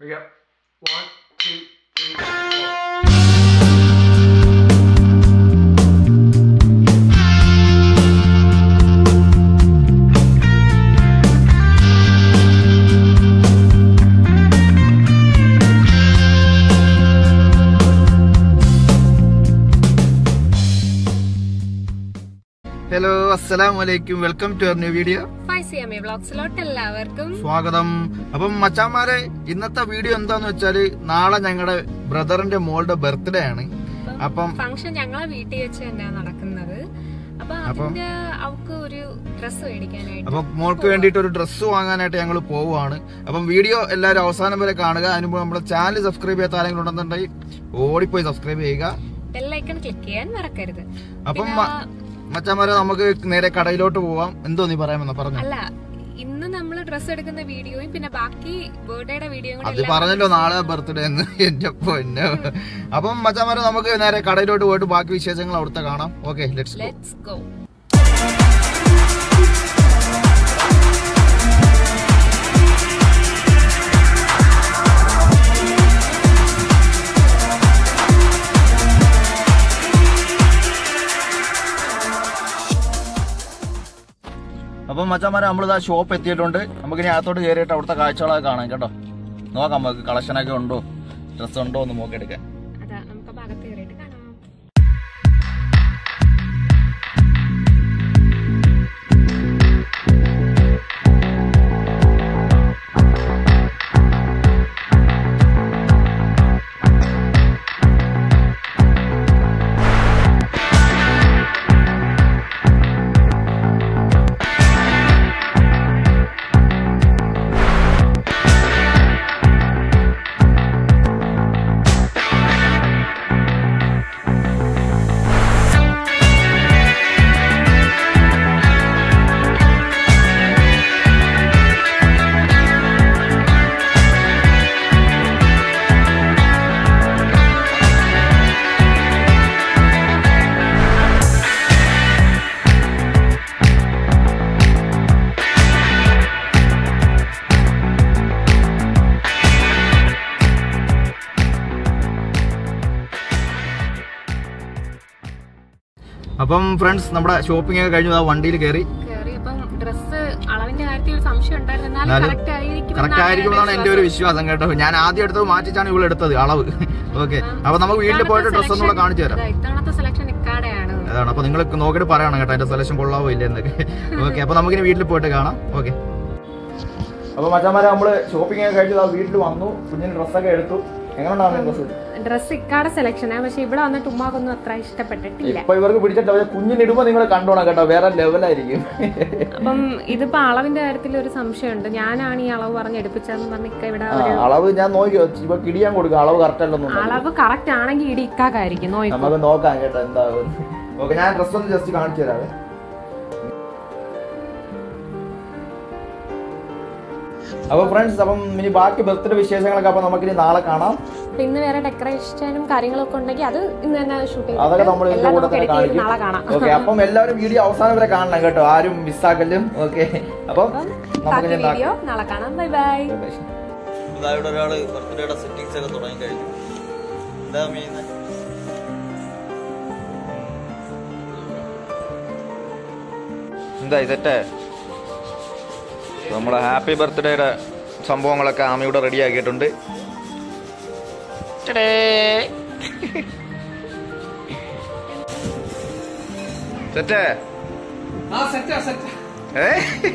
Yep. One, two, three, four. Hello അസ്സലാം വലൈക്കും welcome to new video Faiziyamma വ്ളോഗ്സിലോട്ട് എല്ലാവർക്കും സ്വാഗതം അപ്പം മച്ചാമാരെ ഇന്നത്തെ വീഡിയോ എന്താന്ന് വെച്ചാല് നാളെ ഞങ്ങളുടെ ബ്രദറിന്റെ മോളുടെ ബർത്ത്ഡേ ആണ് അപ്പം ഫംഗ്ഷൻ ഞങ്ങളെ വീട്ടിൽ വെച്ച് തന്നെയാണ് നടക്കുന്നത് അപ്പൊ അപ്പം- അതിന്റെ അവക്ക് ഒരു ഡ്രസ്സ് മേടിക്കാനായിട്ട് അപ്പം മോൾക്ക് വേണ്ടിയിട്ട് ഒരു ഡ്രസ്സ് വാങ്ങാനായിട്ട് ഞങ്ങൾ പോവുകയാണ് അപ്പം വീഡിയോ എല്ലാവരും അവസാനം വരെ കാണുക അതിന് മുമ്പ് നമ്മുടെ ചാനൽ സബ്സ്ക്രൈബ് ചെയ്യാത്ത ആരെങ്കിലും ഉണ്ടെന്നുണ്ടെങ്കിൽ ഓടിപ്പോയി സബ്സ്ക്രൈബ് ചെയ്യുക ബെല്ലൈക്കൺ ക്ലിക്ക് ചെയ്യാൻ മറക്കരുത് അപ്പം പിന്നെ, മ- മച്ചാമാരെ നമുക്ക് നേരെ കടയിലോട്ട് പോവാം എന്തോ നീ പറയാമെന്ന് പറഞ്ഞു അല്ല ഇന്ന് നമ്മൾ ഡ്രസ്സ് എടുക്കുന്ന വീഡിയോയും പിന്നെ ബാക്കി ബർത്ത്ഡേയുടെ വീഡിയോയും കൂടെ അത് എല്ലാം പറഞ്ഞല്ലോ നാളെ ബർത്ത്ഡേ എന്ന് എന്റെ പൊന്നെ അപ്പം മച്ചാമാരെ നമുക്ക് നേരെ കടയിലോട്ട് പോയിട്ട് ബാക്കി വിശേഷങ്ങൾ അവിടുത്തെ കാണാം ഓക്കെ ലെറ്റ്സ് ലെറ്റ്സ് ഗോ അപ്പം മച്ചാമാരെ നമ്മളിതാ ഷോപ്പ് എത്തിയിട്ടുണ്ട് നമുക്ക് ഇനി അകത്തോട്ട് കയറിയിട്ട് അവിടുത്തെ കാഴ്ചകളൊക്കെ കാണാം കേട്ടോ നോക്കാം നമുക്ക് കളക്ഷനൊക്കെ ഉണ്ടോ ഡ്രസ് ഉണ്ടോ എന്ന് നോക്കിയെടുക്കാൻ അതാ നമുക്ക് അപ്പൊ അകത്ത് കയറിയിട്ട് കാണാം അപ്പം ഫ്രണ്ട്സ് നമ്മുടെ ഷോപ്പിംഗ് ഒക്കെ കഴിഞ്ഞു ആ വണ്ടിയിൽ കയറി കയറി അപ്പം ഡ്രസ്സ് അളവിന്റെ കാര്യത്തിൽ ഒരു സംശയം ഉണ്ടായിരുന്നു എന്നാലും എന്നാലും കറക്റ്റ് ആയിരിക്കും കറക്റ്റ് ആയിരിക്കുമെന്നാണ് എന്റെ ഒരു വിശ്വാസം കേട്ടോ ഞാൻ ആദ്യം എടുത്തത് മാറ്റിച്ചാണ് ഇവിടെ എടുത്തത് അളവ് ഓക്കെ അപ്പൊ നമുക്ക് വീട്ടിൽ പോയിട്ട് ഡ്രസ്സ് ഒന്നുകൂടെ കാണിച്ചു തരാം ഇത്തവണത്തെ സെലക്ഷൻ ഇക്കാടെയാണ് അതാണ് അപ്പൊ നിങ്ങൾ നോക്കിയിട്ട് പറയണം കേട്ടോ എന്റെ സെലക്ഷൻ കൊള്ളാവോ ഇല്ല എന്നൊക്കെ ഓക്കെ അപ്പൊ നമുക്കിനി വീട്ടിൽ പോയിട്ട് കാണാം ഓക്കെ അപ്പൊ മച്ചാമാരെ നമ്മള് ഷോപ്പിംഗ് ഒക്കെ കഴിച്ചു വീട്ടിൽ വന്നു കുഞ്ഞിന് ഡ്രസ്സൊക്കെ എടുത്തു എങ്ങനെയുണ്ടാവും ഡ്രസ്സ് ഡ്രസ് ഇക്കാടെ സെലക്ഷനാണ് പക്ഷെ ഇവിടെ വന്നിട്ട് ഉമ്മാക്കൊന്നും അത്ര ഇഷ്ടപ്പെട്ടിട്ടില്ല ഇപ്പൊ ഇവർക്ക് പിടിച്ചിട്ട് കുഞ്ഞിനിടുമ്പോ നിങ്ങൾ കണ്ടോണം കേട്ടോ വേറെ ലെവലായിരിക്കും അപ്പം ഇതിപ്പോ അളവിന്റെ കാര്യത്തിൽ ഒരു സംശയമുണ്ട് ഞാനാണ് ഈ അളവ് പറഞ്ഞ് എടുപ്പിച്ചതെന്ന് പറഞ്ഞ ഇക്ക ഇവിടെ ആ, അളവ് ഞാൻ നോക്കി ഇപ്പൊ കിടിയാൻ കൊടുക്കുക അളവ് കറക്റ്റ് അല്ലെന്നൊന്നും അളവ് കറക്റ്റ് ആണെങ്കിൽ ഇടി ഇക്കാക്കായിരിക്കും നോക്കി നമുക്ക് നോക്കാം കേട്ടോ എന്താവും ഓക്കെ ഞാൻ ഡ്രസ് ഒന്ന് ജസ്റ്റ് കാണിച്ചു തരാവേ അപ്പൊ ഫ്രണ്ട്സ് അപ്പം ഇനി ബാക്കി ബർത്ത്ഡേ വിശേഷങ്ങളൊക്കെ അപ്പൊ നമുക്കിനി നാളെ കാണാം അപ്പൊ ഇന്ന് വേറെ ഡെക്കറേഷനും കാര്യങ്ങളൊക്കെ ഉണ്ടെങ്കിൽ അത് ഇന്ന് തന്നെ ഷൂട്ട് അതൊക്കെ നമ്മൾ ഇതിന്റെ എല്ലാം കൂടെ നമുക്ക് തന്നെ edit ചെയ്ത് കാണിക്കും നാളെ കാണാം ഓക്കെ അപ്പം എല്ലാവരും വീഡിയോ അവസാനം വരെ കാണണം കേട്ടോ ആരും മിസ്സാക്കലും ഓക്കെ അപ്പം ബാക്കി നമുക്കിനി നാ- വീഡിയോ നാളെ കാണാം ബൈ ബൈ ഇവിടെ ഒരാള് ബർത്ത്ഡേയുടെ സെറ്റിങ്സ് ഒക്കെ തുടങ്ങി കഴിഞ്ഞു എന്താ ചെയ്യുന്നത് എന്താ ഇതറ്റെ നമ്മളെ ഹാപ്പി ബർത്ത്ഡേയുടെ സംഭവങ്ങളൊക്കെ ആമയുടെ റെഡി ആക്കിയിട്ടുണ്ട് ടടേ. സെറ്റേ ഏ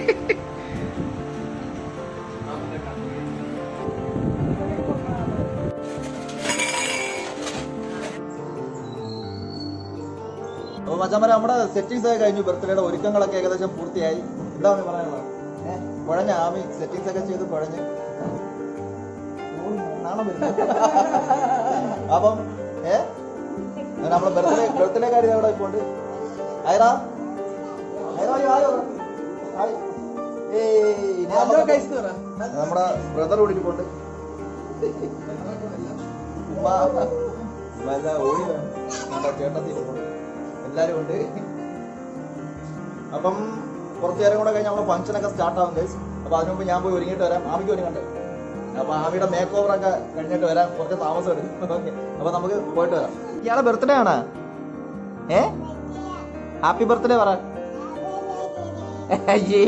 അപ്പൊ മച്ചാമര നമ്മുടെ സെറ്റിംഗ്സ് ഒക്കെ കഴിഞ്ഞു ബർത്ത്ഡേയുടെ ഒരുക്കങ്ങളൊക്കെ ഏകദേശം പൂർത്തിയായി എന്താ ആമി പറയാനുള്ളത് ഏഹ് കുഴഞ്ഞ ആമി സെറ്റിംഗ്സ് ഒക്കെ ചെയ്ത് കുഴഞ്ഞ് ഓ, നാണം വരുന്നു. അപ്പം ഏ നമ്മളെ ബർത്ത്ഡേ ബർത്ത്ഡേ കാര്യം എവിടെ ഇപ്പോൾ ഉണ്ട് ഐറാ ഐറാ ആയോ ഹായ് ഏയ് ഇനി നമുക്ക് നമ്മുടെ ബ്രദർ കൂടി പോണ്ട് ഉമ്മ ഉമ്മ എന്താ ഓടി വേണം നമ്മുടെ ചേട്ടത്തി ഇരിപ്പുണ്ട്. എല്ലാരും ഉണ്ട് അപ്പം കുറച്ചു നേരം കൂടെ കഴിഞ്ഞ് നമ്മളെ ഫംഗ്ഷൻ ഒക്കെ സ്റ്റാർട്ട് ആവും ഗൈസ് അപ്പൊ അതിനു മുമ്പ് ഞാൻ പോയി ഒരുങ്ങിയിട്ട് വരാം ആമിക്ക് ഒരുങ്ങണ്ടേ അപ്പൊ ആമിയുടെ മേക്ക് ഓവർ ഒക്കെ കഴിഞ്ഞിട്ട് വരാൻ കുറച്ച് താമസം എടുക്കും ഓക്കെ അപ്പൊ നമുക്ക് പോയിട്ട് വരാം ഇയാളെ ബർത്ത്ഡേ ആണ് ഏ ഹാപ്പി ബർത്ത്ഡേ പറ അയ്യേ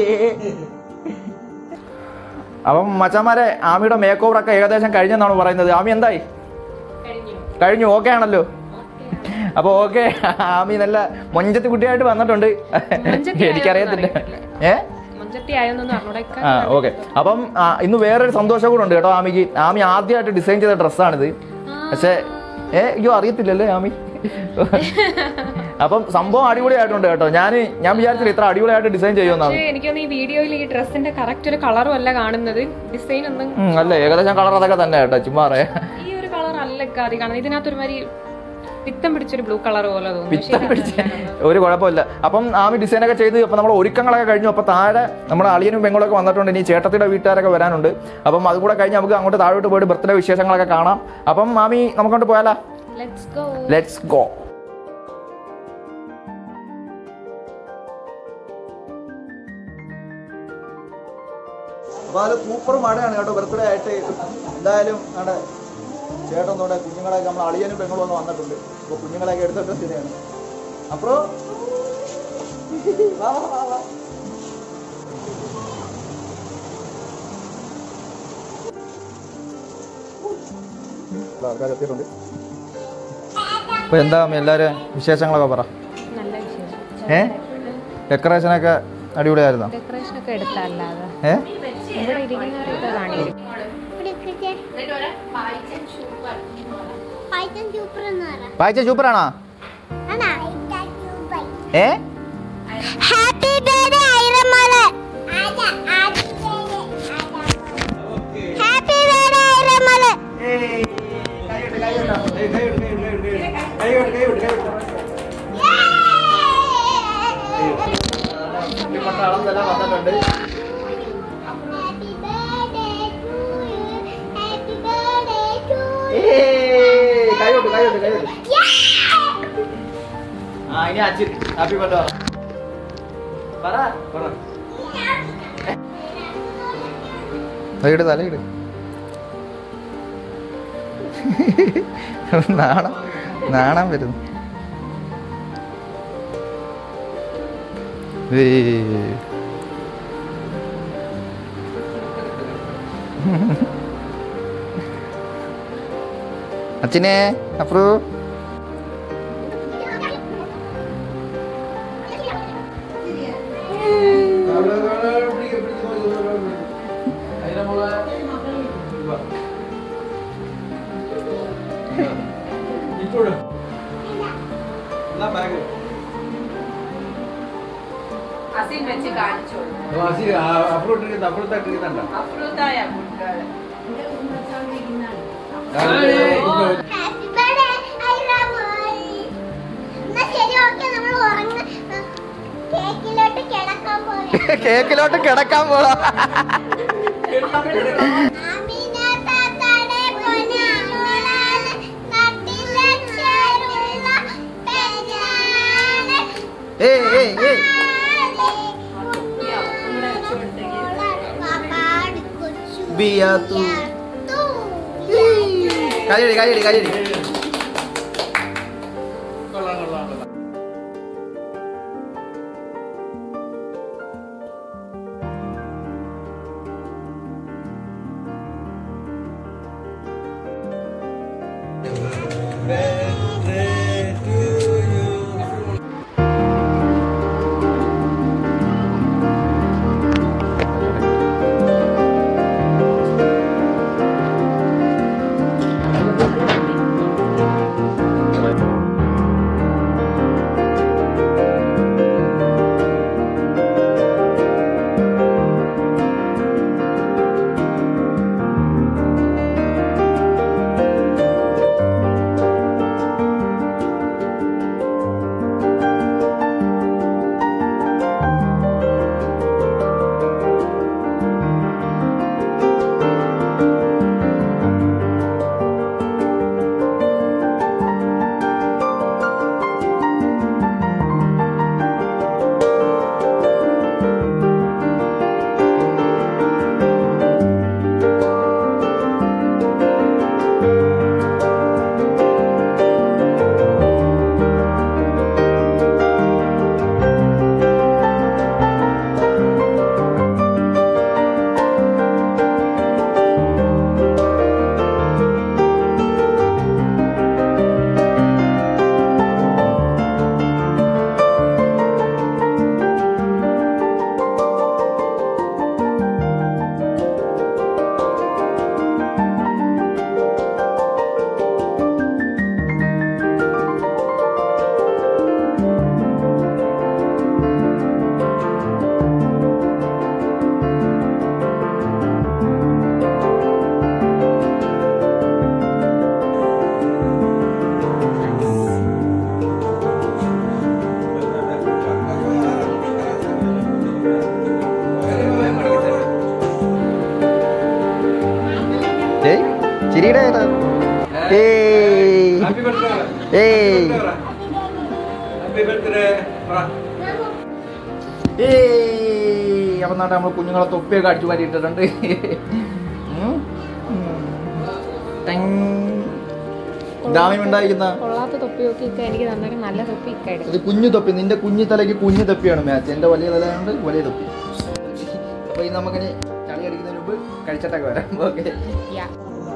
അപ്പം മച്ചന്മാരെ ആമിയുടെ മേക്ക് ഓവർ ഒക്കെ ഏകദേശം കഴിഞ്ഞെന്നാണ് പറയുന്നത് ആമി എന്തായി കഴിഞ്ഞു ഓക്കെ ആണല്ലോ അപ്പൊ ഓക്കെ ആമി നല്ല മൊഞ്ചത്തി കുട്ടിയായിട്ട് വന്നിട്ടുണ്ട് മൊഞ്ചത്തി എനിക്കറിയത്തില്ല ഏ മൊഞ്ചത്തി ആയോന്നൊന്നും അറിഞ്ഞൂടെ ആ ഓക്കെ അപ്പം ആ, ഇന്ന് വേറൊരു സന്തോഷം കൂടെ ഉണ്ട് കേട്ടോ ആമിക്ക് ആമി ആദ്യമായിട്ട് ഡിസൈൻ ചെയ്ത ഡ്രസ്സാണിത് പക്ഷേ ഏ അയ്യോ അറിയത്തില്ലല്ലേ ആമി അപ്പം സംഭവം അടിപൊളിയായിട്ടുണ്ട് കേട്ടോ ഞാൻ ഞാൻ വിചാരിച്ചില്ല ഇത്ര അടിപൊളിയായിട്ട് ഡിസൈൻ ചെയ്യുമെന്നാണ് പക്ഷേ എനിക്കൊന്ന് ഈ വീഡിയോയിൽ ഈ ഡ്രസ്സിന്റെ കറക്റ്റ് ഒരു കളറും അല്ല കാണുന്നത് ഡിസൈൻ ഒന്നും ഉം, അല്ല ഏകദേശം കളർ അതൊക്കെ തന്നെ കേട്ടോ ചുമ്മാ പറയാ ഈ ഒരു കളർ അല്ല കാതി കാണുന്നത് ഇതിനകത്ത് ഒരുമാതിരി പിത്തം പിടിച്ചൊരു ബ്ലൂ കളർ പോലെ തോന്നുന്നു പക്ഷേ പിത്തം പിടിച്ച് ഒരു കുഴപ്പമില്ല അപ്പം ആമി ഡിസൈനൊക്കെ ചെയ്ത് അപ്പം നമ്മുടെ ഒരുക്കങ്ങളൊക്കെ കഴിഞ്ഞു അപ്പം താഴെ നമ്മുടെ അളിയനും പെങ്ങളൊക്കെ വന്നിട്ടുണ്ട് ഇനി ചേട്ടത്തിയുടെ വീട്ടുകാരൊക്കെ വരാനുണ്ട് അപ്പം അതും കൂടെ കഴിഞ്ഞ് നമുക്ക് അങ്ങോട്ട് താഴോട്ട് പോയിട്ട് ബർത്ത്ഡേ വിശേഷങ്ങളൊക്കെ കാണാം അപ്പം മാമി നമുക്കൊണ്ട് പോയാലോ ലെറ്റ്സ് ഗോ ലെറ്റ്സ് ഗോ അപ്പൊ അത് സൂപ്പർ മഴയാണ് കേട്ടോ ബർത്ത്ഡേ ആയിട്ട് എന്തായാലും അവിടെ ചേട്ടനോടെ കുഞ്ഞുങ്ങളെയൊക്കെ നമ്മൾ അളിയനും പെങ്ങളും ഒന്ന് വന്നിട്ടുണ്ട് അപ്പൊ കുഞ്ഞുങ്ങളെയൊക്കെ എടുത്തിട്ട് സ്ഥിതിയാണ് അപ്പോ വാ, വാ, വാ, വാ. ആൾക്കാർ എത്തിയിട്ടുണ്ട് അപ്പോൾ എന്താ അമ്മി എല്ലാവരും വിശേഷങ്ങളൊക്കെ പറ നല്ല വിശേഷം ഏ ഡെക്കറേഷനൊക്കെ അടിപൊളിയായിരുന്നോ ഡെക്കറേഷൻ ഒക്കെ എടുത്തല്ലാതെ ഏ ഇവിടെ ഇരിക്കുന്നവരൊക്കെ കാണിക്കും പൈത്തൻ സൂപ്പർ എന്ന് പറ വായിച്ച സൂപ്പറാണോ ഏ ഹാപ്പി ബർത്ത്ഡേ ഐറമോള് ഹാപ്പി ബർത്ത്ഡേ ഐറമോള് വന്നിട്ടുണ്ട് happy birthday to you happy birthday to കൈവിട്ട് കൈവിട്ട് കൈവിട്ട് ആ ഇനി അച്ഛൻ ഹാപ്പി ബർത്ത്ഡേ പറ പറ തലയിട് തലയിട് നാണം നാണം വരുന്നു ഏയ്. അച്ഛനെ അപ്രൂ അസിൻ വെച്ച് കാണിച്ചോളൂ അഫ്രൂത്തായ കുട്ടികള് ഹാപ്പി ബർത്ത്ഡേ ഐറമോൾ എന്നാ ശരി ഓക്കെ നമ്മൾ ഉറങ്ങ കേക്കിലോട്ട് കിടക്കാൻ പോയി കേക്കിലോട്ട് കിടക്കാൻ പോളാ ആമിന താത്താടെ പൊന്നാളാണ് നട്ടിലെ ചേരുള്ള പെണ്ണാണ് ഏയ് ഏയ് ഏയ് പാപ്പാട് കൊച്ചു ബിയാത്തു. യാത്തു. കൈയടി കൈയടി കൈയടി ചിരിയുടെ ഏതാ ഏയ് ഹാപ്പി ബർത്ത്ഡേ ഏയ് ഹാപ്പി ബർത്ത്ഡേ ഏയ് അപ്പം നാട്ടെ നമ്മൾ കുഞ്ഞുങ്ങളെ തൊപ്പിയൊക്കെ അടിച്ചു മാറ്റി ഇട്ടിട്ടുണ്ട് ഉം. ഉം. ടെങ്. ഡാമിം ഉണ്ടായിരിക്കുന്ന കൊള്ളാത്ത തൊപ്പി നോക്കി ഇക്ക എനിക്ക് തന്നൊരു നല്ല തൊപ്പി ഇക്ക എടുക്കും ഇത് കുഞ്ഞു തൊപ്പി നിന്റെ കുഞ്ഞു തലയ്ക്ക് കുഞ്ഞു തൊപ്പിയാണ് മാച്ച് എന്റെ വലിയ തലയുണ്ട് വലിയ തൊപ്പി അപ്പൊ ഈ നമുക്കിനി ചളി അടിക്കുന്നതിന് മുമ്പ് കഴിച്ചിട്ടൊക്കെ വരാം ഓക്കെ Yeah.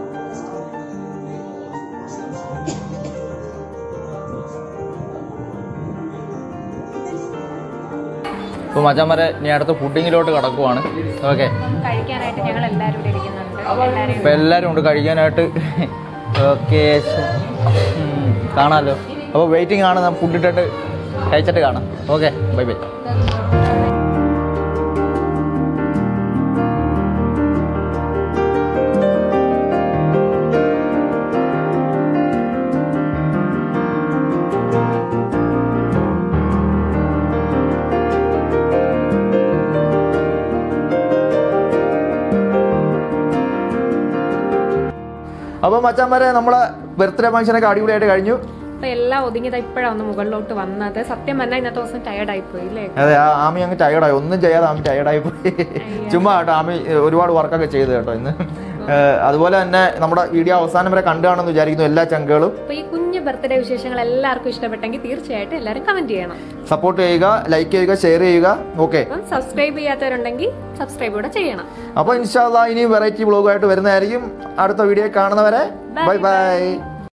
ഇപ്പൊ മച്ചാമരെ ഇനി അടുത്ത ഫുഡിങ്ങിലോട്ട് കടക്കുവാണ് ഓക്കെ കഴിക്കാനായിട്ട് ഞങ്ങൾ എല്ലാവരും ഇവിടെ ഇരിക്കുന്നുണ്ട് എല്ലാവരും ഇപ്പൊ എല്ലാരും ഉണ്ട് കഴിക്കാനായിട്ട് ഓക്കെ കാണാമല്ലോ അപ്പോൾ വെയിറ്റിംഗ് ആണ് ഫുഡ് ഇട്ടിട്ട് കഴിച്ചിട്ട് കാണാം ഓക്കെ ബൈ ബൈ അപ്പോൾ മച്ചാന്മാരെ നമ്മളെ ബർത്ത്ഡേ ഫംഗ്ഷനൊക്കെ അടിപൊളിയായിട്ട് കഴിഞ്ഞു അപ്പൊ എല്ലാം ഒതുങ്ങിയത് ഇപ്പോഴാണ് ഒന്ന് മുകളിലോട്ട് വന്നത് സത്യം പറഞ്ഞാൽ ഇന്നത്തെ ദിവസം ടയർഡായി പോയി അല്ലേ അതെ ആ ആമി അങ്ങ് ടയർഡായി ഒന്നും ചെയ്യാതെ ആമി ടയർഡായി പോയി ചുമ്മാ കേട്ടോ ആമി ഏ, ഒരുപാട് വർക്കൊക്കെ ചെയ്തു കേട്ടോ ഇന്ന് ഏ, അതുപോലെ തന്നെ നമ്മുടെ വീഡിയോ അവസാനം വരെ കണ്ടു കാണുമെന്ന് വിചാരിക്കുന്നു എല്ലാ ചങ്കുകളും അപ്പൊ ഈ കുഞ്ഞു ബർത്ത്ഡേ വിശേഷങ്ങൾ എല്ലാവർക്കും ഇഷ്ടപ്പെട്ടെങ്കിൽ തീർച്ചയായിട്ടും എല്ലാവരും കമന്റ് ചെയ്യണം സപ്പോർട്ട് ചെയ്യുക ലൈക്ക് ചെയ്യുക ഷെയർ ചെയ്യുക ഓക്കെ അപ്പം സബ്സ്ക്രൈബ് ചെയ്യാത്തവരുണ്ടെങ്കിൽ സബ്സ്ക്രൈബ് കൂടെ ചെയ്യണം അപ്പോൾ ഇൻഷാല്ല ഇനി വെറൈറ്റി വ്ളോഗായിട്ട് വരുന്നതായിരിക്കും അടുത്ത വീഡിയോ കാണുന്നവരെ ബൈ ബൈ